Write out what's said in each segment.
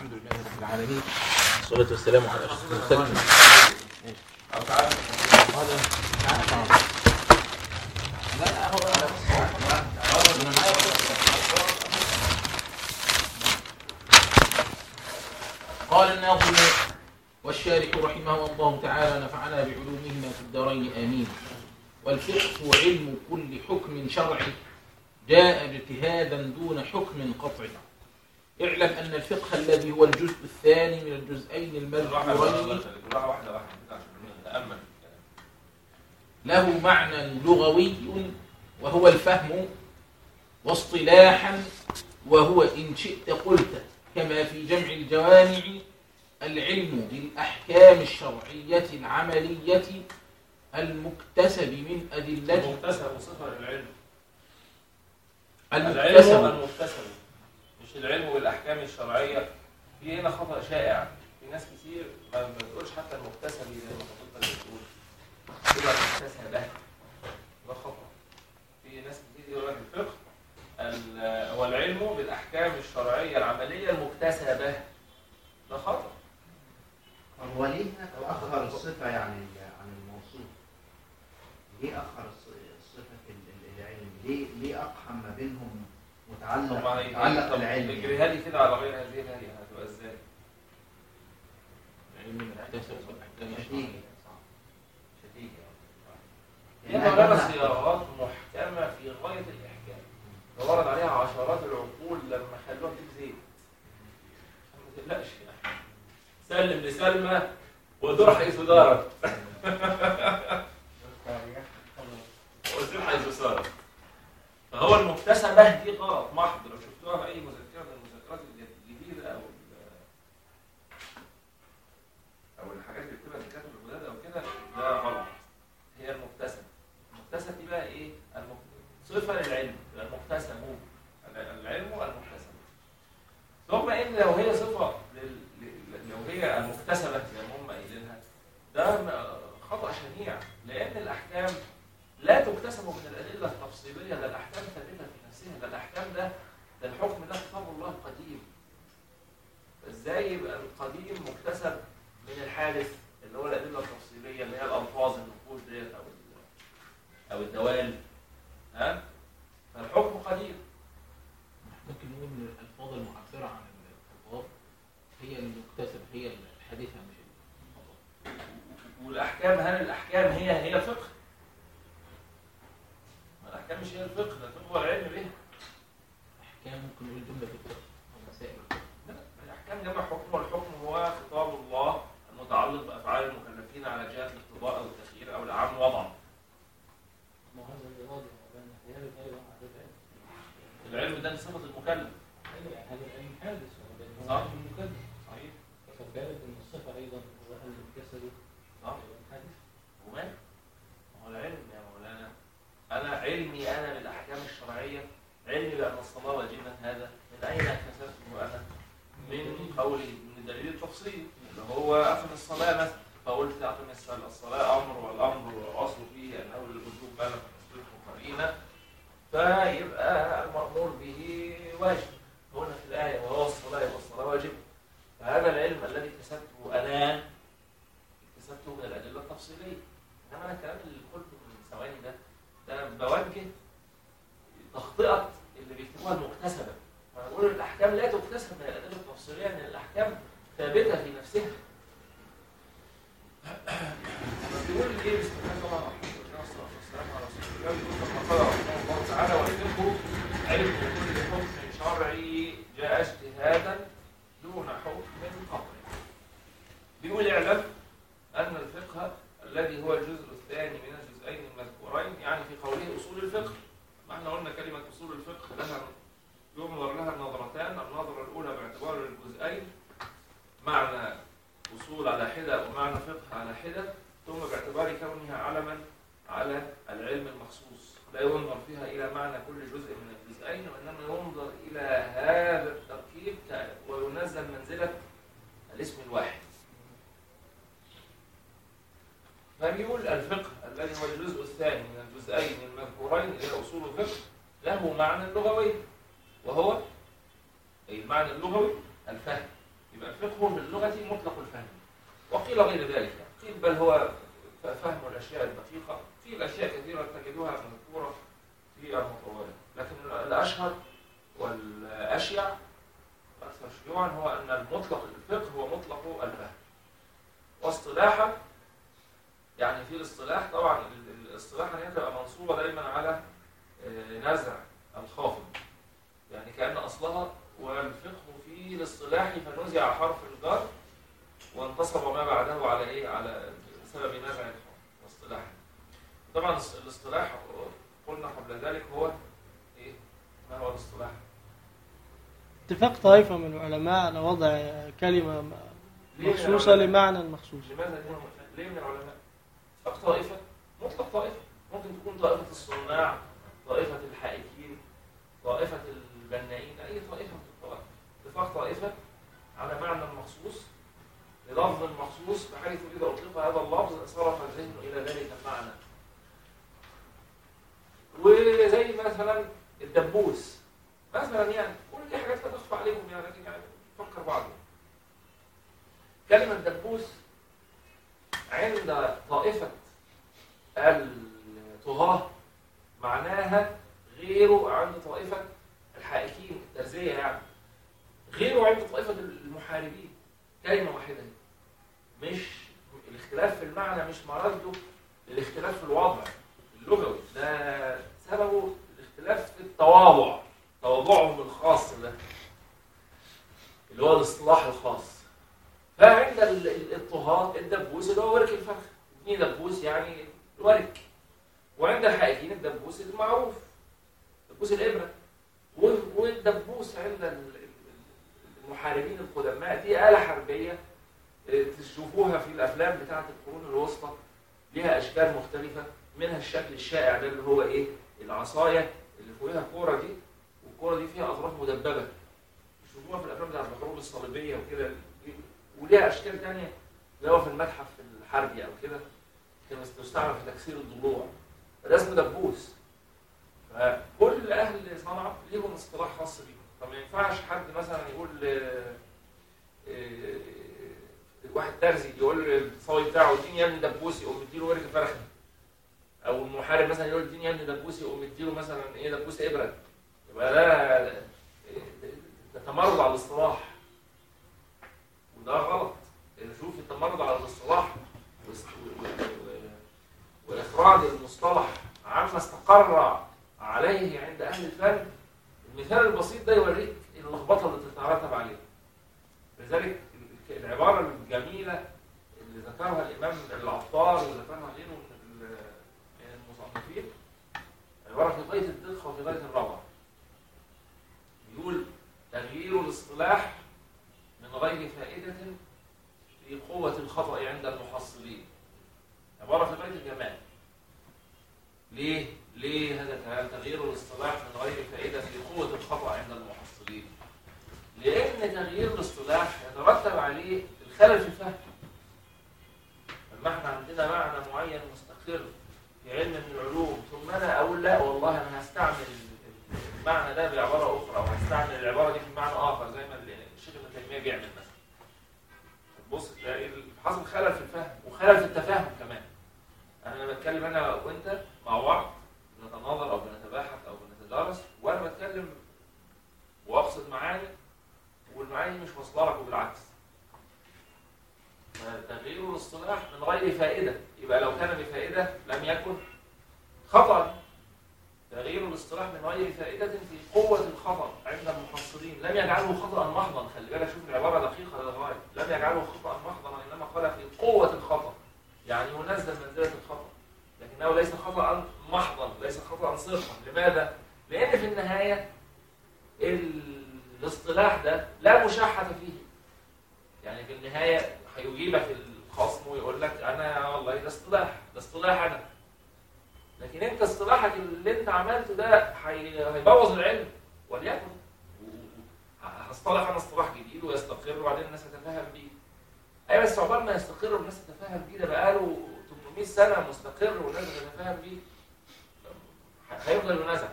الحمد لله رب العالمين والصلاة والسلام على أشرف المرسلين لا هو أنا معايا قال الناظم والشارح رحمه الله تعالى نفعنا بعلومهما في الدارين آمين والفقه علم كل حكم شرعي جاء اجتهادا دون حكم قطعي اعلم أن الفقه الذي هو الجزء الثاني من الجزئين المذكورين له معنى لغوي وهو الفهم واصطلاحا وهو إن شئت قلت كما في جمع الجوامع العلم بالأحكام الشرعية العملية المكتسب من أدلة المكتسب صفة العلم المكتسب العلم المكتسب مش العلم بالأحكام الشرعية في هنا خطأ شائع في ناس كتير ما ما بتقولش حتى المكتسب زي ما حضرتك بتقول تبقى مكتسبة ده خطأ في ناس كتير يقول لك الفقه ال- هو العلم بالأحكام الشرعية العملية المكتسبة ده خطأ طب هو ليه هنا أخر الصفة يعني عن الموصوف؟ ليه أخر الص- صفة ال- ال- العلم؟ ليه ليه أقحم ما بينهم طب ما متعلق هي- متعلق طب بالعلم؟ اجريها لي كده على غير هذه الهيئة هتبقى ازاي؟ العلم المكتسب والأحكام مش هتيجي الشرعية مش هتيجي هي لأنها مولانا جملة- صياغات محكمة في غاية الإحكام ورد عليها عشرات العقول لما خلوها تجيب زيت ما تقلقش يعني سلم لسلمى ودور حيث دارت وزير حيث سارت فهو المكتسبة دي غلط محض لو شفتوها في أي مذكرة من المذكرات الجديدة أو ال- أو الحاجات اللي بتبقى الكاتب الجداد أو كده ده غلط هي المكتسبة المكتسب دي بقى ايه المك... صفه للعلم المكتسب هو ال- العلم المكتسب ثم ان لو هي صفه لل... ل- لو هي المكتسبه زي ما هم قايلينها ده م- خطا شنيع لان الاحكام لا تكتسب من الادله التفصيليه ده الاحكام ثابته في نفسها ده الاحكام ده ده الحكم ده كتاب الله القديم ازاي يبقى القديم مكتسب من الحادث اللي هو الادله التفصيليه اللي هي الالفاظ النقود ديت او ال- او الدوال ها فالحكم قديم ممكن نقول ان الالفاظ المعبره عن الخطاب هي المكتسبه هي الحادثه مش الخطاب والاحكام هل الاحكام هي هي الفقه؟ ما الاحكام مش هي الفقه ده الفقه هو العلم بها احكام ممكن نقول جمله في الفقه او مسائل الفقه لا الاحكام جمع حكم والحكم هو خطاب الله المتعلق بافعال المكلفين على جهه الاقتضاء او التخيير او الاعم وضعا ما هذا اللي واضح بين احيانا ايضا على العلم العلم ده صفه المكلف هذا العلم حادث ولكن صح. هو علم مكلف صحيح فكانت ان الصفه ايضا هو المكتسب صح حادث ومال ما هو العلم يا مولانا انا علمي انا بالاحكام الشرعيه علمي بان الصلاه واجبه هذا من اين اكتسبته انا من قولي من دليل التفصيل اللي هو اقم الصلاه مثلا فقلت اقم الصلاه الصلاه امر والامر والاصل فيه انه للوجوب ما لم تصدقه قرينه فيبقى المامور به واجب هنا في الايه وهو الصلاه يبقى الصلاه واجبه فهذا العلم الذي اكتسبته انا اكتسبته من الادله التفصيليه انما انا الكلام اللي قلته من ثواني ده ده انا بوجه تخطئه اللي بيكتبوها المكتسبه فانا بقول الاحكام لا تكتسب من الادله التفصيليه لان الاحكام ثابته في نفسها بيقول ايه بسم الله طبعا والصلاه والسلام على رسول الله بيقول كما قال رحمه الله تعالى والفقه علم كل حكم شرعي جاء اجتهادا دون حكم قطعي بيقول اعلم أن الفقه الذي هو الجزء الثاني من الجزئين المذكورين يعني في قوله أصول الفقه ما احنا قلنا كلمة أصول الفقه لها ينظر لها نظرتان النظرة الأولى باعتبار الجزئين معنى أصول على حدة ومعنى فقه على حدة ثم باعتبار كونها علما على العلم المخصوص لا ينظر فيها إلى معنى كل جزء من الجزئين وإنما ينظر إلى هذا التركيب ك- وينزل منزلة الاسم الواحد فبيقول الفقه الذي هو الجزء الثاني من الجزئين المذكورين اللي هي اصول الفقه له معنى لغوي وهو أي المعنى اللغوي الفهم الفقه باللغة مطلق الفهم وقيل غير ذلك يعني. قيل بل هو ف- فهم الأشياء الدقيقة في الأشياء كثيرة تجدها مذكورة في المطولة لكن الأشهر والأشيع الأكثر شيوعا هو أن المطلق الفقه هو مطلق الفهم واصطلاحا يعني في الاصطلاح طبعا ال- الاصطلاح هي تبقى منصوبة دايما على آه، نزع الخافض يعني كأن أصلها والفقه في الاصطلاح فنزع حرف الجر وانتصب ما بعده على ايه على سبب نزع الحرف واصطلاح طبعا الص- الاصطلاح قلنا قبل ذلك هو ايه ما هو الاصطلاح اتفاق طائفة من العلماء على وضع كلمة م- ليه من مخصوصة العلماء؟ لمعنى مخصوص لماذا ليه ليه من العلماء اتفاق طائفة مطلق طائفة ممكن تكون طائفة الصناع طائفة الحائكين طائفة البنائين أي طائفة من الطوائف اتفاق طائفة على معنى مخصوص للفظ مخصوص بحيث إذا أطلق هذا اللفظ صرف الذهن إلى ذلك المعنى وزي مثلا الدبوس مثلا يعني كل دي حاجات لا تخفى عليكم يعني لكن يعني فكر بعض كلمة دبوس عند طائفة الطغاة معناها غيره عند طائفة الحائكين الترزية يعني غيره عند طائفة المحاربين كلمة واحدة مش الاختلاف في المعنى مش مرده الاختلاف في الوضع اللغوي ده سببه الاختلاف في التواضع تواضعهم الخاص ده اللي هو الاصطلاح الخاص فعند ال- ال- الطهاة الدبوس اللي هو ورك الفرخ ابني دبوس يعني الورك وعند الحائكين الدبوس المعروف دبوس الإبرة و- والدبوس عند ال- ال- المحاربين القدماء دي آلة حربية اه، تشوفوها في الأفلام بتاعة القرون الوسطى ليها أشكال مختلفة منها الشكل الشائع ده اللي هو إيه العصاية اللي فوقها كورة دي والكورة دي فيها أطراف مدببة يشوفوها في الأفلام بتاعة الحروب الصليبية وكده وليها اشكال تانية اللي هو في المتحف الحربي او كده كان بتستعمل في تكسير الضلوع فده اسمه دبوس فكل اهل صنعاء ليهم اصطلاح خاص بيهم فما ينفعش حد مثلا يقول آه، آه، واحد ترزي يقول للصاوي بتاعه اديني يا ابني دبوس يقوم مديله ورك فرخه او المحارب مثلا يقول اديني يا ابني دبوس يقوم مديله مثلا ايه دبوس ابره يبقى ده آه، ده تمرد على الاصطلاح وده غلط نشوف التمرد على الاصطلاح واست- و- و- و- واخراج المصطلح عما استقر عليه عند اهل الفن المثال البسيط ده يوريك اللخبطه اللي تترتب عليه لذلك ال- العباره الجميله اللي ذكرها الامام العطار وذكرها غيره من ال- من المصنفين عباره في غايه الدقه وفي غايه الروعه يقول تغيير الاصطلاح من غير فائدة في قوة الخطأ عند المحصلين عبارة في غاية الجمال ليه؟ ليه هذا الكلام تغيير الاصطلاح من غير فائدة في قوة الخطأ عند المحصلين لأن تغيير الاصطلاح يترتب عليه الخلل في الفهم لما احنا عندنا معنى معين مستقر في علم من العلوم ثم انا اقول لا والله انا هستعمل المعنى ده بعباره اخرى وهستعمل العباره دي في معنى اخر زي ما الشيخ ابن تيميه بيعمل مثلا تبص تلاقي حصل خلل في الفهم وخلل في التفاهم كمان انا لما بتكلم انا وانت مع بعض بنتناظر او بنتباحث او بنتدارس وانا بتكلم واقصد معاني والمعاني مش واصله لك وبالعكس فتغيير الاصطلاح من غير فائده يبقى لو كان بفائده لم يكن خطأ تغيير الاصطلاح من غير فائدة في قوة الخطأ عند المحصلين لم يجعله خطأ محضا خلي بالك شوف العبارة دقيقة للغاية لم يجعله خطأ محضا إنما قال في قوة الخطأ يعني ينزل منزلة الخطأ لكنه ليس خطأ محضا ليس خطأ صرفا لماذا؟ لأن في النهاية ال- الاصطلاح ده لا مشاحة فيه يعني في النهاية هيجيبك الخصم ويقول لك أنا والله ده اصطلاح ده اصطلاح أنا لكن انت اصطلاحك اللي انت عملته ده هي- هيبوظ العلم وليكن و- و- هصطلح انا اصطلاح جديد ويستقر وبعدين الناس تتفاهم بيه ايوه بس عقبال ما يستقر والناس تتفاهم بيه ده بقاله 800 سنه مستقر والناس تتفاهم بيه ه- هيفضل ينازع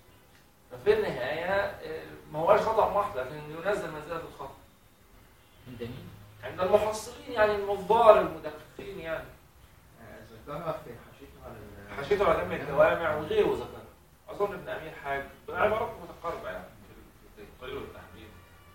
ففي النهايه اه، ما هوش خطا محض لكن ينزل منزله الخطا مين؟ عند المحصلين يعني النظار المدققين يعني آه، ذكرها في حاشيته على ال- حشيته على جمع الجوامع وغيره ذكرها اظن ابن امين حاج بعبارات متقاربه يعني في التقرير والتحرير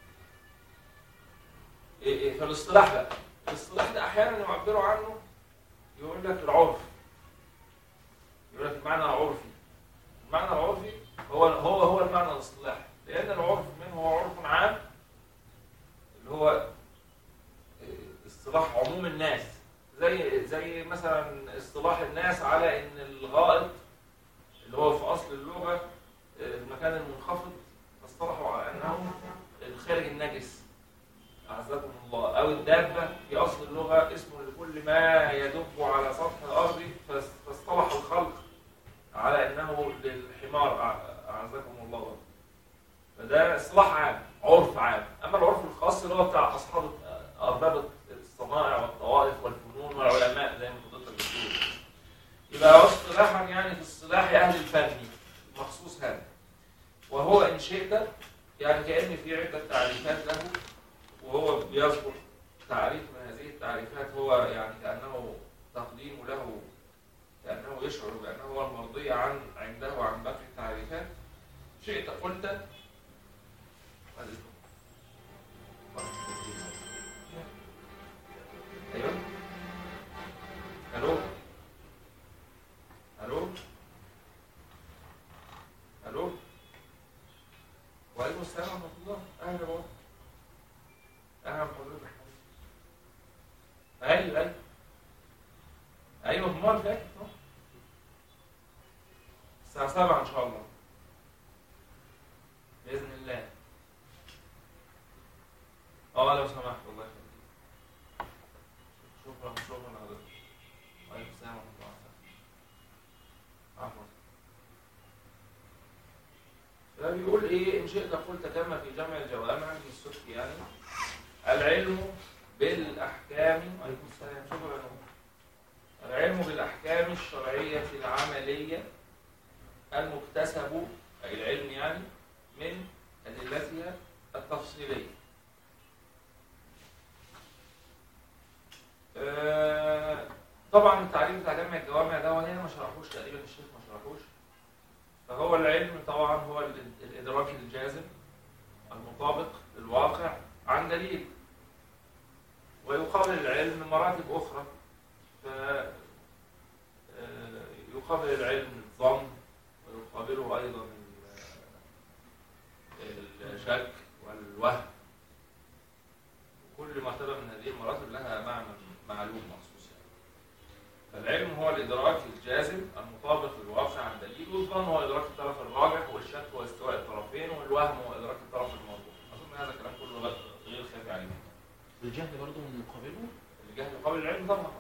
إيه إيه في الاصطلاح بقى الاصطلاح ده احيانا يعبروا عنه يقول لك العرف يقول لك المعنى العرفي المعنى العرفي هو هو هو المعنى الاصطلاحي لان العرف منه هو عرف عام اللي هو إيه، اصطلاح عموم الناس زي زي مثلا اصطلاح الناس على ان الغائط اللي هو في اصل اللغه آه، المكان المنخفض اصطلحوا على انه الخارج النجس اعزكم الله او الدابه في اصل اللغه اسم لكل ما يدب على سطح الارض فاس- فاصطلح الخلق على انه للحمار أع- اعزكم الله فده اصطلاح عام عرف عام اما العرف الخاص اللي هو بتاع اصحاب ارباب الصنائع والطوائف والفنون والعلماء زي ما حضرتك بتقول يبقى اصطلاحا يعني في اصطلاح اهل الفن مخصوص هذا وهو ان شئت يعني كان في عده تعريفات له وهو بيذكر تعريف من هذه التعريفات هو يعني كانه تقديم له كانه يشعر بانه هو المرضي عن عنده عن باقي التعريفات شئت قلت ايوه الو الو الو وعليكم السلام ورحمه الله اهلا بابا اهلا بحضرتك ايوه ايوه ايوه المره اللي فاتت أهو. الساعه 7 ان شاء الله باذن الله اه لو سمحت الله يخليك شكرا شكرا حضرتك وعليكم السلام ورحمه الله وبركاته عفوا فبيقول ايه ان شئت قلت كما في جمع الجوامع من السبك يعني العلم بالاحكام وعليكم السلام شكرا العلم بالاحكام الشرعيه العمليه المكتسب اي العلم يعني من ادلتها التفصيليه آه، طبعا التعريف بتاع جمع الجوامع ده وهنا ما شرحوش تقريبا الشيخ ما شرحوش فهو العلم طبعا هو ال- الادراك الجازم المطابق للواقع عن دليل ويقابل العلم مراتب اخرى ف آه، يقابل العلم الظن ويقابله ايضا ال- الشك والوهم كل مرتبه من هذه المراتب لها معنى معلوم مخصوص يعني. فالعلم هو الادراك الجازم المطابق للواقع عن دليل والظن هو ادراك الطرف الراجح والشك هو استواء الطرفين والوهم هو ادراك الطرف الموضوع اظن هذا الكلام كله غير غير خافي عليه الجهل برضه من مقابله الجهل يقابل العلم طبعا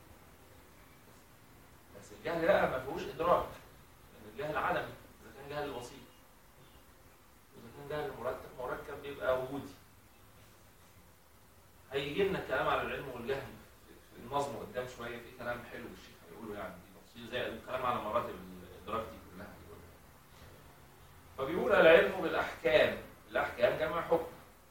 بس الجهل لا ما فيهوش ادراك لان الجهل عدمي اذا كان جهل بسيط واذا كان جهل مركب مركب بيبقى وجودي هيجي لنا الكلام على العلم والجهل في النظم قدام شويه في كلام حلو الشيخ هيقوله يعني تفصيل زي الكلام على مراتب الادراك دي كلها هيقولها فبيقول العلم بالاحكام الاحكام جمع حكم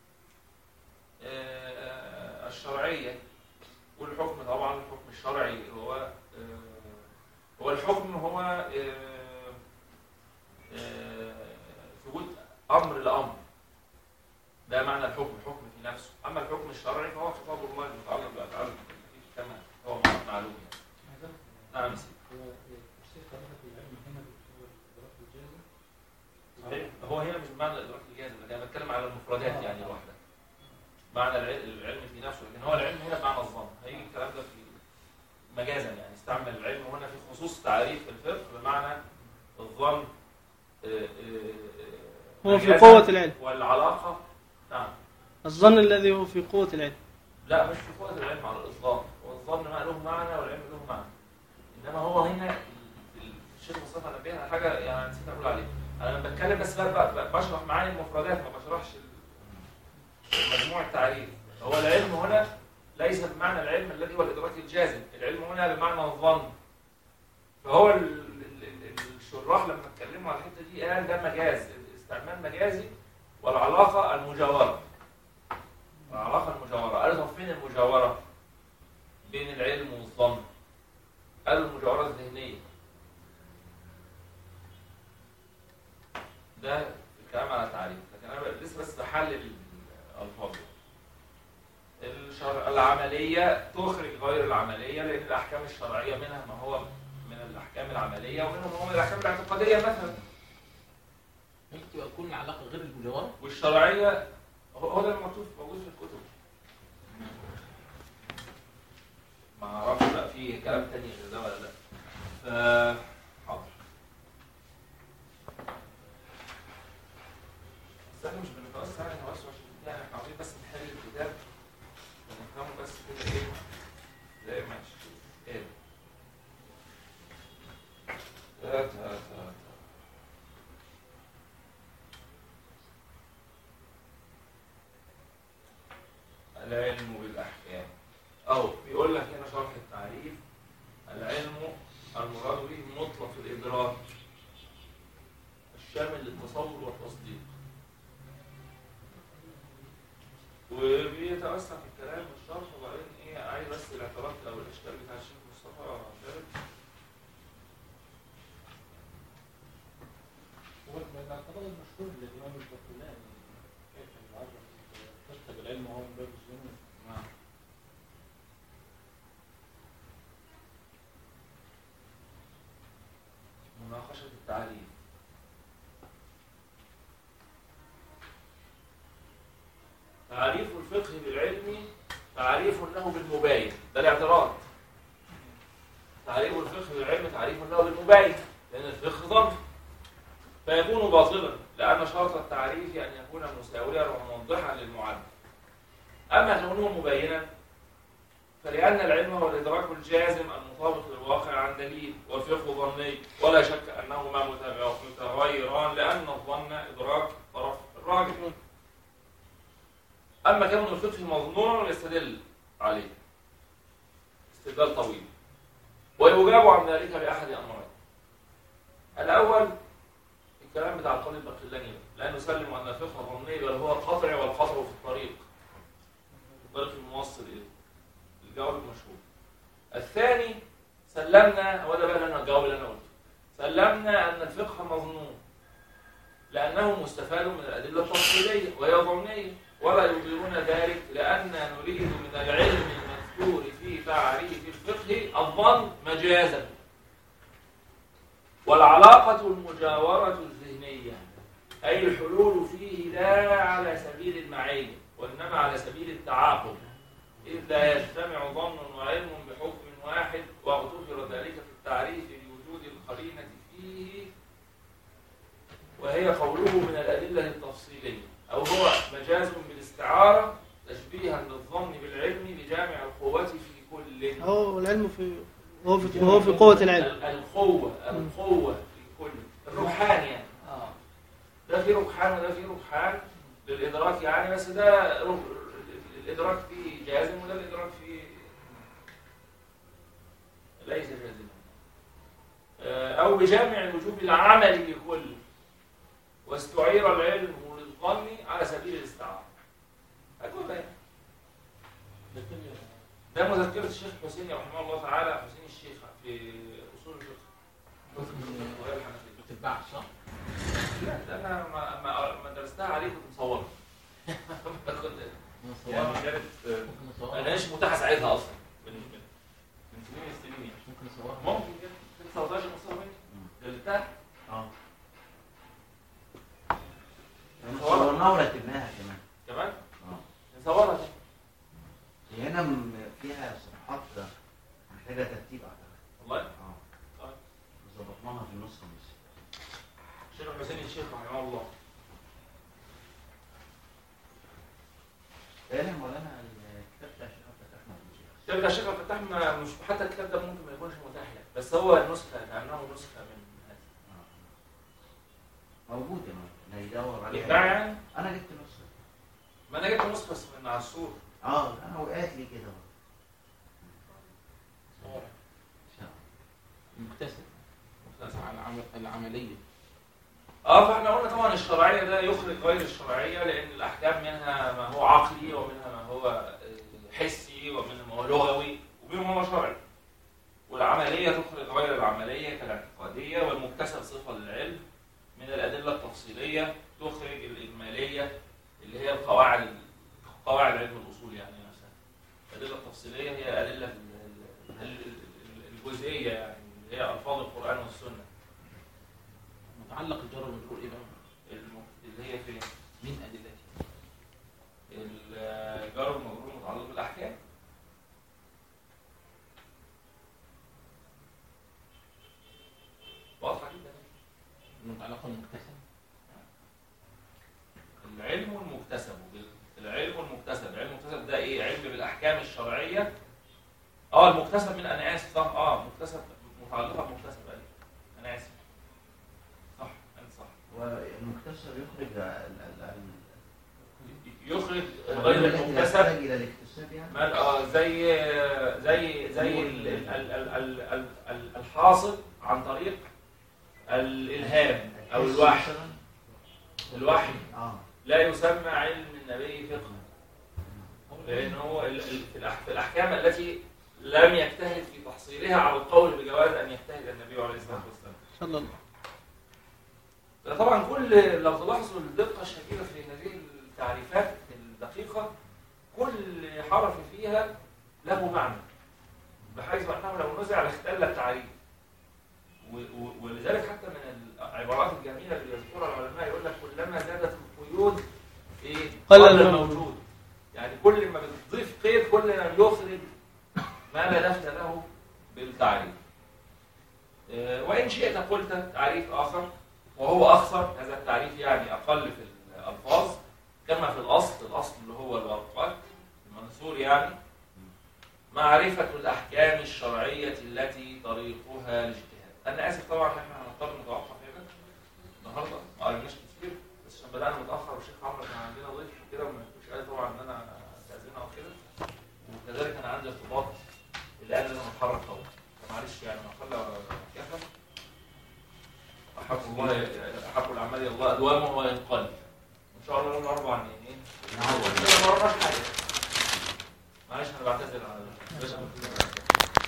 آه، الشرعيه والحكم طبعا الحكم الشرعي هو آه، هو الحكم هو آه، آه، ثبوت امر لامر ده معنى الحكم الحكم في نفسه اما الحكم الشرعي فهو خطاب الله المتعلق بافعال المكلفين كما هو معلوم يعني. نعم سيدي. هو التفسير طريقة العلم هنا هو الإدراك الجازم صحيح هو هنا مش بمعنى الادراك الجازم لكن انا بتكلم على المفردات يعني الواحده معنى الع- العلم في نفسه لكن هو العلم هنا بمعنى الظن هيجي الكلام ده في مجازا يعني استعمل العلم هنا في خصوص تعريف الفقه بمعنى الظن آه، آه، آه، هو في مجازاً قوة العلم والعلاقه نعم الظن الذي هو في قوة العلم لا مش في قوة العلم على الإطلاق هو الظن ما له معنى والعلم له معنى إنما هو هنا الشيخ مصطفى نبه على حاجة يعني نسيت أقول عليها أنا لما بتكلم بس بقى بقى بشرح معاني المفردات ما بشرحش ال- مجموع التعريف هو العلم هنا ليس بمعنى العلم الذي هو الإدراك الجازم العلم هنا بمعنى الظن فهو ال- ال- ال- الشراح لما اتكلموا على الحتة دي قال ده مجاز استعمال مجازي والعلاقة المجاورة العلاقة المجاورة الشرع العملية تخرج غير العملية لأن الأحكام الشرعية منها ما هو من الأحكام العملية ومنها ما هو من الأحكام الاعتقادية مثلا ممكن تبقى تكون العلاقه غير المجاوره والشرعية هو هو ده المكتوب موجود في الكتب ما اعرفش بقى في كلام تاني غير ده ولا لا ف حاضر بس احنا مش بنتوسع يعني توسع عشان يعني احنا عاوزين بس نحل الكتاب ونفهمه بس كده ايه زي ما نشوف ايه تا- تا- تا- تا. العلم بالأحكام أو بيقول لك هنا شرح التعريف العلم المراد به مطلق الإدراك الشامل للتصور والتصديق وبيتوسع في الكلام والشرح وبعدين ايه عايز بس الاعتراف او الاشكال بتاع الشيخ مصطفى شارك هو الاعتراض المشهور للإمام البرتلاني كيف يعرف تكتب العلم وهو من باب الظنون نعم مناقشة التعريف تعريف الفقه بالعلم تعريف له بالمباين ده الاعتراض تعريف الفقه بالعلم تعريف له بالمباين لأن الفقه ظن فيكون باطلا لأن شرط التعريف أن يكون مساويا وموضحا للمعلم أما كونه مبينا فلأن العلم هو الإدراك الجازم المطابق للواقع عن دليل والفقه ظني ولا شك أنهما متغ- متغيران لأن الظن إدراك طرف الراجح أما كون الفقه مظنون يستدل عليه استدلال طويل ويجاب عن ذلك بأحد أمرين الأول الكلام بتاع القول البقلاني لا نسلم أن الفقه ظني بل هو القطع والقطع في الطريق الطريق الموصل إليه الجواب المشهور الثاني سلمنا هو ده بقى اللي انا الجواب اللي انا قلته سلمنا ان الفقه مظنون لانه مستفاد من الادله التفصيليه وهي ظنيه ولا يظهرون ذلك لان نريد من العلم المذكور في تعريف الفقه الظن مجازا والعلاقه المجاوره الذهنيه اي الحلول فيه لا على سبيل المعيه وانما على سبيل التعاقب إذ لا يجتمع ظن وعلم بحكم واحد واغتفر ذلك في التعريف لوجود القرينة فيه وهي قوله من الأدلة التفصيلية أو هو مجاز بالاستعارة تشبيها للظن بالعلم بجامع القوة في كل هو العلم في هو في هو في قوة العلم ال- القوة القوة في كل الرجحان يعني اه ده في رجحان وده في رجحان للإدراك يعني بس ده رج- الإدراك فيه جازم وده الإدراك فيه ليس جازما آه، أو بجامع الوجوب العملي لكل واستعير العلم للظن على سبيل الاستعارة هكذا يعني لكن ده مذكرة الشيخ حسين رحمه الله تعالى حسين الشيخ في أصول الفقه وهي الحنفية ما تتبعش صح؟ لا ده انا ما ما, ما درستها عليه كنت مصورها كنت يعني نصورها كانت ممكن ما نصورها كانش متاحه ساعتها اصلا من من من سنين السنين يعني ممكن نصورها ممكن كده كنت 19 مصور مني دلتها اه صورناها ورتبناها كمان كمان اه نصورها تاني هي هنا م- فيها صفحات محتاجة ترتيب أعتقد والله اه طيب. ظبطناها في النص بس الشيخ حسين الشيخ رحمه الله تاني مولانا الكتاب بتاع الشيخ عبد الفتاح أحمد بن شيخ. الكتاب ده الشيخ عبد الفتاح ما- مش حتى الكتاب ده ممكن ما يكونش متاح لك بس هو نسخه كانه نسخه من هذه آه. موجود يا مولانا اللي يدور عليها بيتباع يعني أنا جبت نسخة ما انا جبت نسخه بس من على السور اه أنا وقعت لي كده صور إن شاء الله مكتسب مكتسب على العمل العملية اه فاحنا قلنا طبعا الشرعيه ده يخرج غير الشرعيه لان الاحكام منها ما هو عقلي ومنها ما هو آه، حسي ومنها ما هو لغوي ومنها ما هو شرعي والعمليه تخرج غير العمليه كالاعتقاديه والمكتسب صفه للعلم من الادله التفصيليه تخرج الاجماليه اللي هي القواعد قواعد علم الاصول يعني نفسها الأدلة التفصيلية هي الأدلة ال- ال- ال- الجزئية يعني اللي هي ألفاظ القرآن والسنة متعلق الجر والمجرور ايه بقى؟ الم- اللي هي فين؟ من ادلته الجار والمجرور متعلق بالأحكام واضحة جدا متعلق المكتسب العلم والمكتسب العلم والمكتسب العلم والمكتسب ده ايه علم بالاحكام الشرعيه اه المكتسب من انا اسف صح اه مكتسب متعلقه بمكتسب ايوه انا اسف صح انت صح والمكتسب يخرج ال- ال- ال- يخرج العلم غير التي لا المكتسب تحتاج الى الاكتساب يعني مال اه زي زي زي ال- ال- ال- ال- ال- ال- الحاصل عن طريق الالهام او الحس الوحي مثلاً. الوحي اه لا يسمى علم النبي فقه لأن هو ال- ال- في الأح- في الأحكام التي لم يجتهد في تحصيلها على القول بجواز أن يجتهد النبي عليه الصلاة والسلام صلى الله ده طبعا كل لو تلاحظوا الدقة الشديدة في هذه التعريفات الدقيقة كل حرف فيها له معنى بحيث أنه لو نزع لاختل التعريف و- و- ولذلك حتى من العبارات الجميلة اللي يذكرها العلماء يقول لك كلما زادت القيود ايه قل قل الموجود. الموجود يعني كل ما بتضيف قيد كل ما يخرج ما لا دخل له بالتعريف آه، وإن شئت قلت تعريف آخر وهو أخصر هذا التعريف يعني أقل في الألفاظ كما في الأصل الأصل اللي هو الورقات المنثور يعني معرفة الأحكام الشرعية التي طريقها الاجتهاد أنا آسف طبعا إن إحنا هنضطر نتوقف هنا النهارده ما قريناش كتير بس عشان بدأنا متأخر والشيخ عمرو كان عندنا ضيف وكده وما كنتش قادر طبعا إن أنا أستأذنه أو كده وكذلك أنا عندي ارتباط اللي قال لازم أتحرك طبعا معلش يعني ما قل كفى أحب الله أحب الأعمال إلى الله أدومه وينقل إن شاء الله يوم الأربعاء إيه؟ نعوض ما ورناش حاجة معلش أنا بعتذر على ده